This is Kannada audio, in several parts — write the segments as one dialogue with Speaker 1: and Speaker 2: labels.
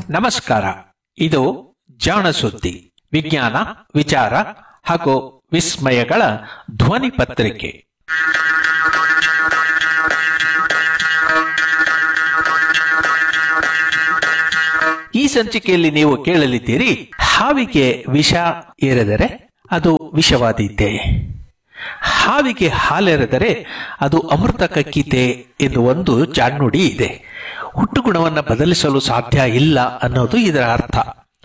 Speaker 1: ನಮಸ್ಕಾರ ಇದು ಜಾಣ ಸುದ್ದಿ ವಿಜ್ಞಾನ ವಿಚಾರ ಹಾಗೂ ವಿಸ್ಮಯಗಳ ಧ್ವನಿ ಪತ್ರಿಕೆ ಈ ಸಂಚಿಕೆಯಲ್ಲಿ ನೀವು ಕೇಳಲಿದ್ದೀರಿ ಹಾವಿಗೆ ವಿಷ ಏರೆದರೆ ಅದು ವಿಷವಾದೀತೆ ಹಾವಿಗೆ ಹಾಲೆರೆದರೆ ಅದು ಅಮೃತ ಕಕ್ಕಿತೆ ಎಂದು ಒಂದು ಜಾಣ್ನುಡಿ ಇದೆ ಹುಟ್ಟುಗುಣವನ್ನು ಬದಲಿಸಲು ಸಾಧ್ಯ ಇಲ್ಲ ಅನ್ನೋದು ಇದರ ಅರ್ಥ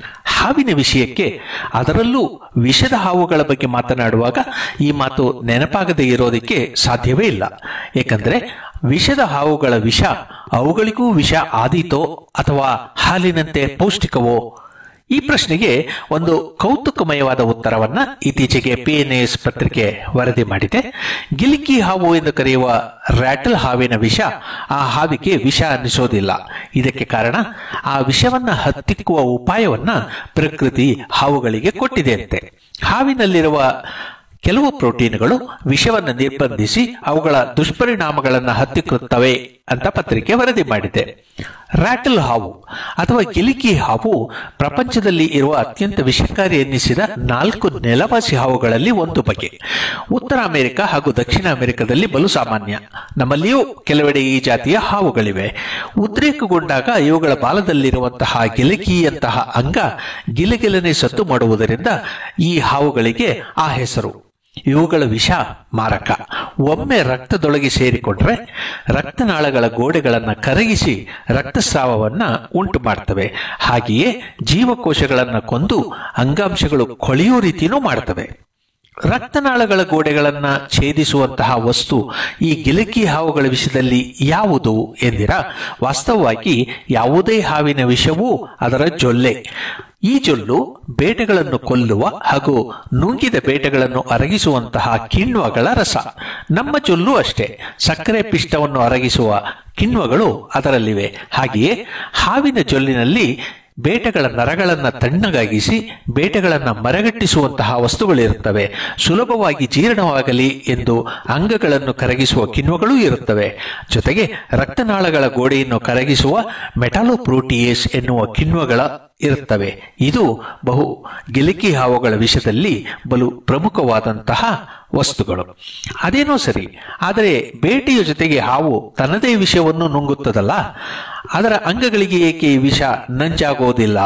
Speaker 1: ಹಾವಿನ ವಿಷಯಕ್ಕೆ ಅದರಲ್ಲೂ ವಿಷದ ಹಾವುಗಳ ಬಗ್ಗೆ ಮಾತನಾಡುವಾಗ ಈ ಮಾತು ನೆನಪಾಗದೇ ಇರೋದಕ್ಕೆ ಸಾಧ್ಯವೇ ಇಲ್ಲ ಏಕೆಂದರೆ ವಿಷದ ಹಾವುಗಳ ವಿಷ ಅವುಗಳಿಗೂ ವಿಷ ಆದೀತೋ ಅಥವಾ ಹಾಲಿನಂತೆ ಪೌಷ್ಟಿಕವೋ ಈ ಪ್ರಶ್ನೆಗೆ ಒಂದು ಕೌತುಕಮಯವಾದ ಉತ್ತರವನ್ನ ಇತ್ತೀಚೆಗೆ ಪಿಎನ್ಎಸ್ ಪತ್ರಿಕೆ ವರದಿ ಮಾಡಿದೆ ಗಿಲಿಕಿ ಹಾವು ಎಂದು ಕರೆಯುವ ರ್ಯಾಟಲ್ ಹಾವಿನ ವಿಷ ಆ ಹಾವಿಗೆ ವಿಷ ಅನ್ನಿಸೋದಿಲ್ಲ ಇದಕ್ಕೆ ಕಾರಣ ಆ ವಿಷವನ್ನ ಹತ್ತಿಕ್ಕುವ ಉಪಾಯವನ್ನ ಪ್ರಕೃತಿ ಹಾವುಗಳಿಗೆ ಕೊಟ್ಟಿದೆಯಂತೆ ಹಾವಿನಲ್ಲಿರುವ ಕೆಲವು ಪ್ರೋಟೀನ್ಗಳು ವಿಷವನ್ನು ನಿರ್ಬಂಧಿಸಿ ಅವುಗಳ ದುಷ್ಪರಿಣಾಮಗಳನ್ನು ಹತ್ತಿಕ್ಕುತ್ತವೆ ಅಂತ ಪತ್ರಿಕೆ ವರದಿ ಮಾಡಿದೆ ರ್ಯಾಟಲ್ ಹಾವು ಅಥವಾ ಗಿಲಿಕಿ ಹಾವು ಪ್ರಪಂಚದಲ್ಲಿ ಇರುವ ಅತ್ಯಂತ ವಿಷಕಾರಿ ಎನ್ನಿಸಿದ ನಾಲ್ಕು ನೆಲವಾಸಿ ಹಾವುಗಳಲ್ಲಿ ಒಂದು ಬಗೆ ಉತ್ತರ ಅಮೆರಿಕ ಹಾಗೂ ದಕ್ಷಿಣ ಅಮೆರಿಕದಲ್ಲಿ ಬಲು ಸಾಮಾನ್ಯ ನಮ್ಮಲ್ಲಿಯೂ ಕೆಲವೆಡೆ ಈ ಜಾತಿಯ ಹಾವುಗಳಿವೆ ಉದ್ರೇಕಗೊಂಡಾಗ ಇವುಗಳ ಬಾಲದಲ್ಲಿರುವಂತಹ ಗಿಲಿಕಿಯಂತಹ ಅಂಗ ಗಿಲಿಗಿಲನೆ ಸತ್ತು ಮಾಡುವುದರಿಂದ ಈ ಹಾವುಗಳಿಗೆ ಆ ಹೆಸರು ಇವುಗಳ ವಿಷ ಮಾರಕ ಒಮ್ಮೆ ರಕ್ತದೊಳಗೆ ಸೇರಿಕೊಂಡ್ರೆ ರಕ್ತನಾಳಗಳ ಗೋಡೆಗಳನ್ನು ಕರಗಿಸಿ ರಕ್ತಸ್ರಾವವನ್ನ ಉಂಟು ಮಾಡ್ತವೆ ಹಾಗೆಯೇ ಜೀವಕೋಶಗಳನ್ನು ಕೊಂದು ಅಂಗಾಂಶಗಳು ಕೊಳೆಯೋ ರೀತಿಯೂ ಮಾಡ್ತವೆ ರಕ್ತನಾಳಗಳ ಗೋಡೆಗಳನ್ನ ಛೇದಿಸುವಂತಹ ವಸ್ತು ಈ ಗಿಲಕಿ ಹಾವುಗಳ ವಿಷಯದಲ್ಲಿ ಯಾವುದು ಎಂದಿರ ವಾಸ್ತವವಾಗಿ ಯಾವುದೇ ಹಾವಿನ ವಿಷವೂ ಅದರ ಜೊಲ್ಲೆ ಈ ಜೊಲ್ಲು ಬೇಟೆಗಳನ್ನು ಕೊಲ್ಲುವ ಹಾಗೂ ನುಂಗಿದ ಬೇಟೆಗಳನ್ನು ಅರಗಿಸುವಂತಹ ಕಿಣ್ವಗಳ ರಸ ನಮ್ಮ ಜೊಲ್ಲು ಅಷ್ಟೇ ಸಕ್ಕರೆ ಪಿಷ್ಟವನ್ನು ಅರಗಿಸುವ ಕಿಣ್ವಗಳು ಅದರಲ್ಲಿವೆ ಹಾಗೆಯೇ ಹಾವಿನ ಜೊಲ್ಲಿನಲ್ಲಿ ಬೇಟೆಗಳ ನರಗಳನ್ನು ತಣ್ಣಗಾಗಿಸಿ ಬೇಟೆಗಳನ್ನು ಮರಗಟ್ಟಿಸುವಂತಹ ವಸ್ತುಗಳಿರುತ್ತವೆ ಸುಲಭವಾಗಿ ಜೀರ್ಣವಾಗಲಿ ಎಂದು ಅಂಗಗಳನ್ನು ಕರಗಿಸುವ ಕಿಣ್ವಗಳೂ ಇರುತ್ತವೆ ಜೊತೆಗೆ ರಕ್ತನಾಳಗಳ ಗೋಡೆಯನ್ನು ಕರಗಿಸುವ ಮೆಟಾಲೋಪ್ರೋಟಿಯೇಸ್ ಎನ್ನುವ ಕಿಣ್ವಗಳ ಇರುತ್ತವೆ ಇದು ಬಹು ಗಿಲಿಕಿ ಹಾವುಗಳ ವಿಷಯದಲ್ಲಿ ಬಲು ಪ್ರಮುಖವಾದಂತಹ ವಸ್ತುಗಳು ಅದೇನೋ ಸರಿ ಆದರೆ ಬೇಟೆಯ ಜೊತೆಗೆ ಹಾವು ತನ್ನದೇ ವಿಷವನ್ನು ನುಂಗುತ್ತದಲ್ಲ ಅದರ ಅಂಗಗಳಿಗೆ ಏಕೆ ಈ ವಿಷ ನಂಜಾಗೋದಿಲ್ಲ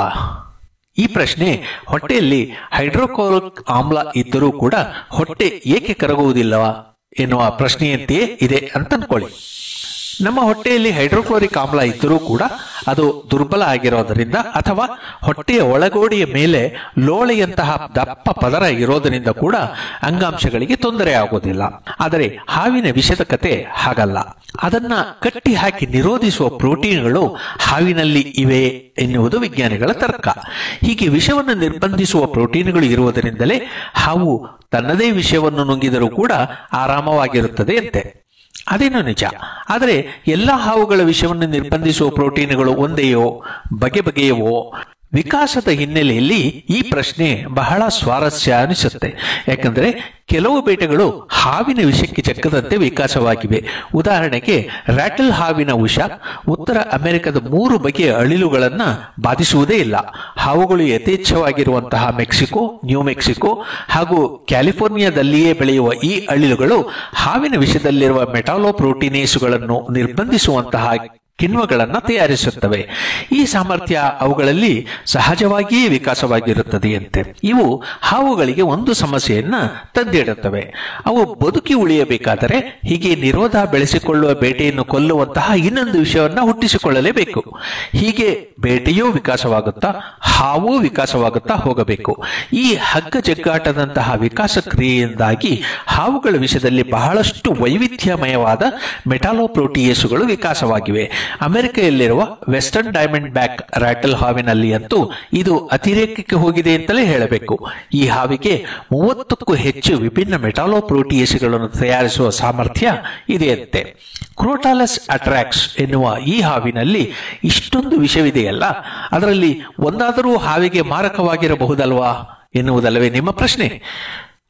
Speaker 1: ಈ ಪ್ರಶ್ನೆ ಹೊಟ್ಟೆಯಲ್ಲಿ ಹೈಡ್ರೋಕ್ಲೋರಿಕ್ ಆಮ್ಲ ಇದ್ದರೂ ಕೂಡ ಹೊಟ್ಟೆ ಏಕೆ ಕರಗುವುದಿಲ್ಲವಾ ಎನ್ನುವ ಪ್ರಶ್ನೆಯಂತೆಯೇ ಇದೆ ಅಂತ ಅನ್ಕೊಳ್ಳಿ ನಮ್ಮ ಹೊಟ್ಟೆಯಲ್ಲಿ ಹೈಡ್ರೋಕ್ಲೋರಿಕ್ ಆಮ್ಲ ಇದ್ದರೂ ಕೂಡ ಅದು ದುರ್ಬಲ ಆಗಿರೋದರಿಂದ ಅಥವಾ ಹೊಟ್ಟೆಯ ಒಳಗೋಡೆಯ ಮೇಲೆ ಲೋಳೆಯಂತಹ ದಪ್ಪ ಪದರ ಇರೋದರಿಂದ ಕೂಡ ಅಂಗಾಂಶಗಳಿಗೆ ತೊಂದರೆ ಆಗೋದಿಲ್ಲ ಆದರೆ ಹಾವಿನ ವಿಷದ ಕತೆ ಹಾಗಲ್ಲ ಅದನ್ನ ಕಟ್ಟಿ ಹಾಕಿ ನಿರೋಧಿಸುವ ಪ್ರೋಟೀನ್ಗಳು ಹಾವಿನಲ್ಲಿ ಇವೆ ಎನ್ನುವುದು ವಿಜ್ಞಾನಿಗಳ ತರ್ಕ ಹೀಗೆ ವಿಷವನ್ನು ನಿರ್ಬಂಧಿಸುವ ಪ್ರೋಟೀನ್ಗಳು ಇರುವುದರಿಂದಲೇ ಹಾವು ತನ್ನದೇ ವಿಷಯವನ್ನು ನುಂಗಿದರೂ ಕೂಡ ಆರಾಮವಾಗಿರುತ್ತದೆ ಅಂತೆ ಅದೇನೋ ನಿಜ ಆದರೆ ಎಲ್ಲ ಹಾವುಗಳ ವಿಷವನ್ನು ನಿರ್ಬಂಧಿಸುವ ಪ್ರೋಟೀನ್ಗಳು ಒಂದೆಯೋ ಬಗೆ ಬಗೆಯವೋ ವಿಕಾಸದ ಹಿನ್ನೆಲೆಯಲ್ಲಿ ಈ ಪ್ರಶ್ನೆ ಬಹಳ ಸ್ವಾರಸ್ಯ ಅನಿಸುತ್ತೆ ಯಾಕಂದ್ರೆ ಕೆಲವು ಬೇಟೆಗಳು ಹಾವಿನ ವಿಷಕ್ಕೆ ಚಕ್ಕದಂತೆ ವಿಕಾಸವಾಗಿವೆ ಉದಾಹರಣೆಗೆ ರ್ಯಾಟಲ್ ಹಾವಿನ ವಿಷ ಉತ್ತರ ಅಮೆರಿಕದ ಮೂರು ಬಗೆಯ ಅಳಿಲುಗಳನ್ನ ಬಾಧಿಸುವುದೇ ಇಲ್ಲ ಹಾವುಗಳು ಯಥೇಚ್ಛವಾಗಿರುವಂತಹ ಮೆಕ್ಸಿಕೋ ನ್ಯೂ ಮೆಕ್ಸಿಕೋ ಹಾಗೂ ಕ್ಯಾಲಿಫೋರ್ನಿಯಾದಲ್ಲಿಯೇ ಬೆಳೆಯುವ ಈ ಅಳಿಲುಗಳು ಹಾವಿನ ವಿಷದಲ್ಲಿರುವ ಮೆಟಾಲೋಪ್ರೋಟೀನೇಸುಗಳನ್ನು ನಿರ್ಬಂಧಿಸುವಂತಹ ಕಿಣ್ವಗಳನ್ನು ತಯಾರಿಸುತ್ತವೆ ಈ ಸಾಮರ್ಥ್ಯ ಅವುಗಳಲ್ಲಿ ಸಹಜವಾಗಿಯೇ ವಿಕಾಸವಾಗಿರುತ್ತದೆಯಂತೆ ಇವು ಹಾವುಗಳಿಗೆ ಒಂದು ಸಮಸ್ಯೆಯನ್ನ ತಂದಿಡುತ್ತವೆ ಅವು ಬದುಕಿ ಉಳಿಯಬೇಕಾದರೆ ಹೀಗೆ ನಿರೋಧ ಬೆಳೆಸಿಕೊಳ್ಳುವ ಬೇಟೆಯನ್ನು ಕೊಲ್ಲುವಂತಹ ಇನ್ನೊಂದು ವಿಷಯವನ್ನ ಹುಟ್ಟಿಸಿಕೊಳ್ಳಲೇಬೇಕು ಹೀಗೆ ಬೇಟೆಯೂ ವಿಕಾಸವಾಗುತ್ತಾ ಹಾವು ವಿಕಾಸವಾಗುತ್ತಾ ಹೋಗಬೇಕು ಈ ಹಗ್ಗ ಜಗ್ಗಾಟದಂತಹ ವಿಕಾಸ ಕ್ರಿಯೆಯಿಂದಾಗಿ ಹಾವುಗಳ ವಿಷಯದಲ್ಲಿ ಬಹಳಷ್ಟು ವೈವಿಧ್ಯಮಯವಾದ ಮೆಟಾಲೋಪ್ರೋಟಿಯೇಸುಗಳು ವಿಕಾಸವಾಗಿವೆ ಅಮೆರಿಕೆಯಲ್ಲಿರುವ ವೆಸ್ಟರ್ನ್ ಡೈಮಂಡ್ ಬ್ಯಾಕ್ ರ್ಯಾಟಲ್ ಹಾವಿನಲ್ಲಿ ಅಂತೂ ಇದು ಅತಿರೇಕಕ್ಕೆ ಹೋಗಿದೆ ಅಂತಲೇ ಹೇಳಬೇಕು ಈ ಹಾವಿಗೆ ಮೂವತ್ತಕ್ಕೂ ಹೆಚ್ಚು ವಿಭಿನ್ನ ಮೆಟಾಲೋಪ್ರೋಟಿಯೇಸ್ಗಳನ್ನು ತಯಾರಿಸುವ ಸಾಮರ್ಥ್ಯ ಇದೆಯಂತೆ ಕ್ರೋಟಾಲಸ್ ಅಟ್ರಾಕ್ಸ್ ಎನ್ನುವ ಈ ಹಾವಿನಲ್ಲಿ ಇಷ್ಟೊಂದು ವಿಷವಿದೆಯಲ್ಲ ಅದರಲ್ಲಿ ಒಂದಾದರೂ ಹಾವಿಗೆ ಮಾರಕವಾಗಿರಬಹುದಲ್ವಾ ಎನ್ನುವುದಲ್ಲವೇ ನಿಮ್ಮ ಪ್ರಶ್ನೆ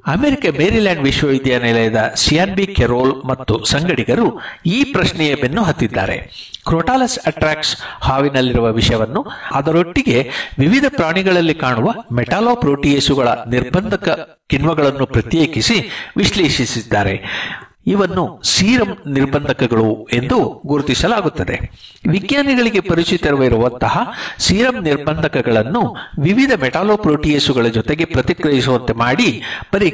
Speaker 1: ಅಮೆರಿಕ ಮೇರಿಲ್ಯಾಂಡ್ ವಿಶ್ವವಿದ್ಯಾನಿಲಯದ ಸಿಯಾನ್ಬಿ ಕೆರೋಲ್ ಮತ್ತು ಸಂಗಡಿಗರು ಈ ಪ್ರಶ್ನೆಯ ಬೆನ್ನು ಹತ್ತಿದ್ದಾರೆ ಕ್ರೋಟಾಲಸ್ ಅಟ್ರಾಕ್ಸ್ ಹಾವಿನಲ್ಲಿರುವ ವಿಷವನ್ನು ಅದರೊಟ್ಟಿಗೆ ವಿವಿಧ ಪ್ರಾಣಿಗಳಲ್ಲಿ ಕಾಣುವ ಮೆಟಾಲೋಪ್ರೋಟಿಯೇಸುಗಳ ನಿರ್ಬಂಧಕ ಕಿಣ್ವಗಳನ್ನು ಪ್ರತ್ಯೇಕಿಸಿ ವಿಶ್ಲೇಷಿಸಿದ್ದಾರೆ ಇವನ್ನು ಸೀರಂ ನಿರ್ಬಂಧಕಗಳು ಎಂದು ಗುರುತಿಸಲಾಗುತ್ತದೆ ವಿಜ್ಞಾನಿಗಳಿಗೆ ಪರಿಚಿತವಿರುವಂತಹ ಸೀರಂ ನಿರ್ಬಂಧಕಗಳನ್ನು ವಿವಿಧ ಮೆಟಾಲೋಪ್ರೋಟಿಯೇಸುಗಳ ಜೊತೆಗೆ ಪ್ರತಿಕ್ರಿಯಿಸುವಂತೆ ಮಾಡಿ ಪರೀಕ್ಷೆ